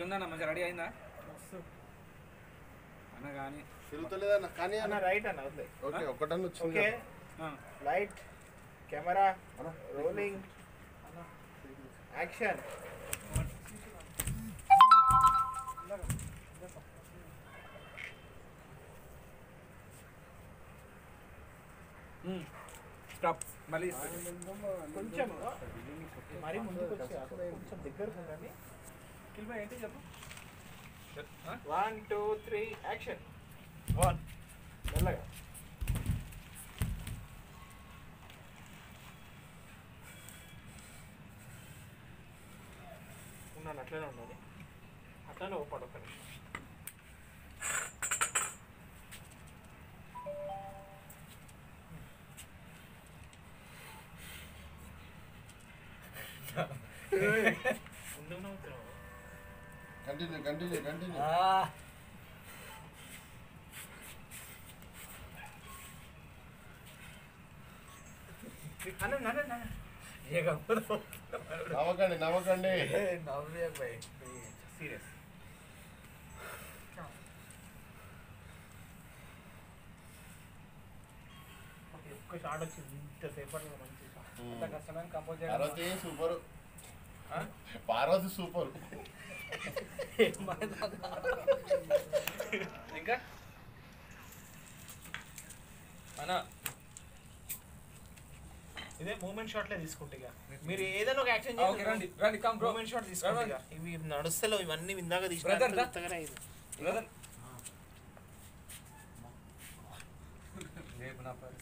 ఎట్లుందన్న మంచిగా రెడీ అయిందా అన్న కానీ తిరుగుతలేదన్న కానీ అన్న అన్న రైట్ అన్న వద్దు ఓకే ఒక్కటన్న వచ్చింది okay ah, light camera rolling action um, stop మళ్ళీ కొంచెం మరి ముందుకు వచ్చి కొంచెం దగ్గరకు ఉండండి కిల్బా ఏంటి చెప్పు ఆ? One two three action one మెల్లగా ఉన్నాను అట్లనే ఉన్నది అట్లనే ఓపాడు ఒక నిమిషం ముందుకు నవ్వుతున్నావు కంటిన్యూ కంటిన్యూ కంటిన్యూ అన్న నన్ను నన్ను నవ్వకండి నవ్వకండి సీరియస్ ఒక్క షాట్ వచ్చింది ఇంతసేపట్లో మంచి షాట్ అంత కష్టమైన compose Parvathi super Parvathi super ఇంకా అన్న ఇదే మూమెంట్ షాట్లే తీసుకుంటే ఇక మీరు ఏదైనా ఒక యాక్షన్ ఓకే రండి రండి కమ్ బ్రో మూమెంట్ షాట్ తీసుకోండి ఇక. ఇవి నడుస్తలేవు ఇవన్నీ ఇందాక Brother, దా. తీసుకుంటే బ్రదర్ రేపు నా పరిస్థితి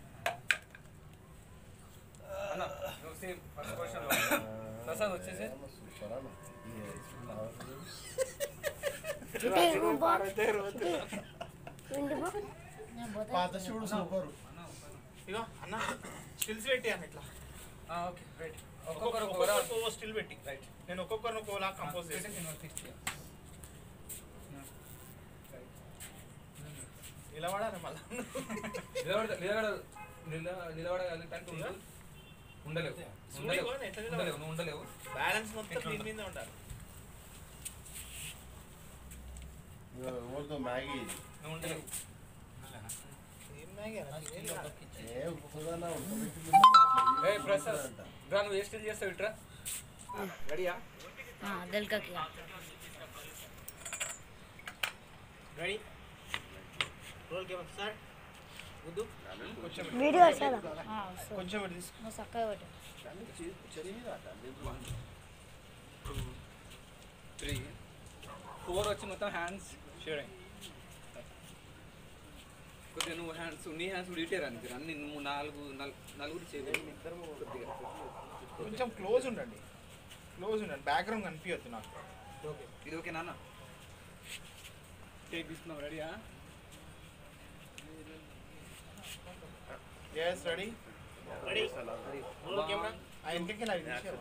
అన్న నువ్వు సేమ్ ఫస్ట్ క్వశ్చన్ ప్రసాద్ వచ్చేసి సూపర్ అన్న పాత శివుడు సూపర్ ఇగో అన్న స్టిల్స్ పెట్టి అన్న ఇట్లా ఓకే రైట్ ఒక్కొక్కరు ఒక్కొక్కరు ఒక్కొక్కరు స్టిల్ పెట్టి రైట్ నేను ఒక్కొక్కరిని ఒక్కోలా కంపోజ్ చేసి నిలబడాలి మళ్ళీ నిలబడ నిలబడ నిల- నిలబడగలుగుతానికి ఉండదు ఉండలేవు ఉండలేవు చూడు, ఎట్లా నిలబడ- ఉండలేవు నువ్వు ఉండలేవు బ్యాలెన్స్ మొత్తం దీని మీద ఉండాలి ఎవరితో మ్యాగీ నువ్వు ఉండలేవు ఏం మ్యాగీ అన్న? ఇదేం కాదు. ఏ ఉప్పుదన్నా ఏ ప్రసాద్ రా నువ్వు ఏ స్టిల్ చేస్తావు ఇట్రా రెడీయా दिल का किया రెడీ రోల్ కెమెరా సార్ వద్దు वीडियो अच्छा था हाँ కొంచెం ఇటు తీసుకో वो सक्का बेटे త్రీ ఫోర్ వచ్చి మొత్తం హ్యాండ్స్ షేరింగ్ కొద్దిగా నువ్వు హ్యాండ్స్ నీ హ్యాండ్స్ కూడా ఇటేరా నీకు అన్ని నువ్వు నాలుగు నల్- నలుగురు చేయలేదు కొద్దిగా కొంచెం క్లోజ్ ఉండండి క్లోజ్ ఉండండి బ్యాక్గ్రౌండ్ కనిపించద్దు నాకు ఓకే ఇది ఓకే నాన్న టేక్ తీసుకున్నావు రెడీయా yes ready ready roll camera ఆ ఇంటికి నాకు తీసేయాలి.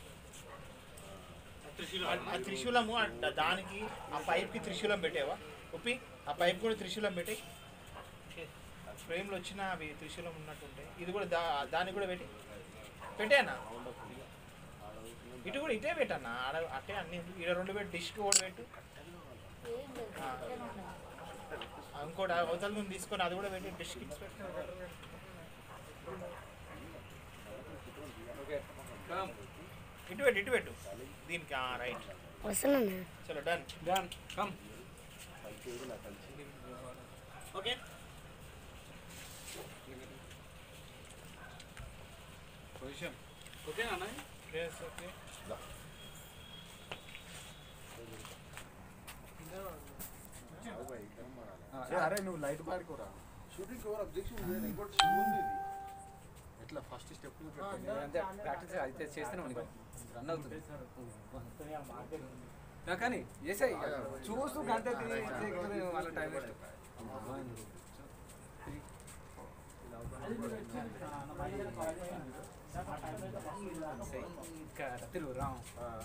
ఆ- ఆ త్రిశూలము ఆ ద- దానికి ఆ పైప్కి త్రిశూలం పెట్టేవా ఉప్పి ఆ పైప్ కూడా త్రిశూలం పెట్టి ఫ్రేమ్లో వచ్చిన అవి త్రిశూలం ఉన్నట్టుంటాయి ఇది కూడా దా దానికి కూడా పెట్టి పెట్టేనా ఇటు కూడా ఇటే పెట్టన్నా ఆడ అట్టే అన్ని ఇక్కడ రెండు పెట్టి డిష్కి కూడా పెట్టు ఆ. ఆ, ఇంకోటి ఆ అవతల నుండి తీసుకొని అది కూడా పెట్టి డిష్కి పెట్టు ఓకే కమ్ ఇటు పెట్టు ఇటు పెట్టు దీనికి రైట్ वसना చలో done done come okay position okay నాన్న ఎస్ ఓకే అరే నువ్వు లైట్ పాడుకోరా షూటింగ్ ఎవరు అబ్జెక్షన్ లేదు ఇంకోటి శివు ఉంది ఇది ఎట్లా ఫస్ట్ స్టెప్ అంతే ప్రాక్టీస్ అయితే చేస్తూనే ఉంది రన్ అవుతుంది నా కానీ చేసాయి చూస్తూ గంట తిరిగి వాళ్ళ టైం వేస్ట్ ఇంకా తిరుగు రామ్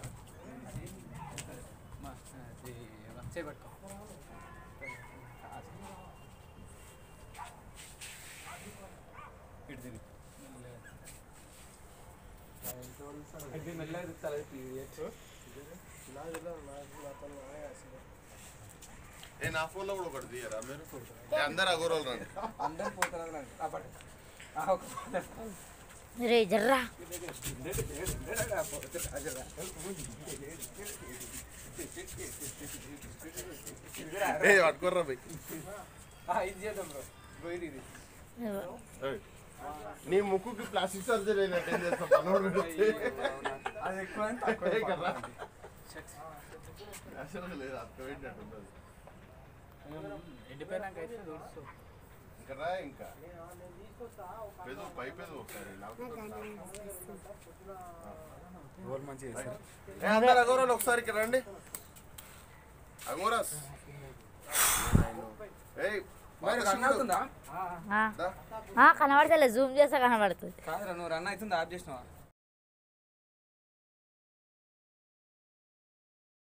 చేపట్టుకో ఇటు తిరిగి ఇది మెల్లగా తిప్పాలి ఏ నా ఫోన్లో కూడా ఒకటి తీయరా మీరు ఏ, అందరు అగోరోలు రండి అందరు పోతారు రండి. ఆ పట్టు. ఆ ఒక పట్టు. రే జర్రా ఏ పట్టుకోర్రా పోయి ఆ, ఇది చేద్దాం బ్రో బ్రో ఇది ఇది ఏయ్, నీ ముక్కుకి ప్లాస్టిక్ సర్జరీ అయినట్టు ఏం చేస్తాం పనోడు పెడితే. అది ఎక్కువ అని తక్కువ ఏ కదా? పడుతుంది. అసలు లేదు అర్థమైనట్టు ఉండదు ఎండిపోయినాక అయితే తుడుస్తూ. ఇంకా రా ఇంకా పెదు పై పెదు ఒకసారి లాగుతుందా? ఏ, అందరు అగోరాలు ఒకసారి ఇక్కడ రండి అగోరాస్ ఏయ్ మరి బాగా రన్ చూడు. అవుతుందా ఆ. దా. ఆ, కనబడతలే జూమ్ చేస్తే కనబడుతుంది కాదురా నువ్వు రన్ అవుతుందా ఆఫ్ చేసినావా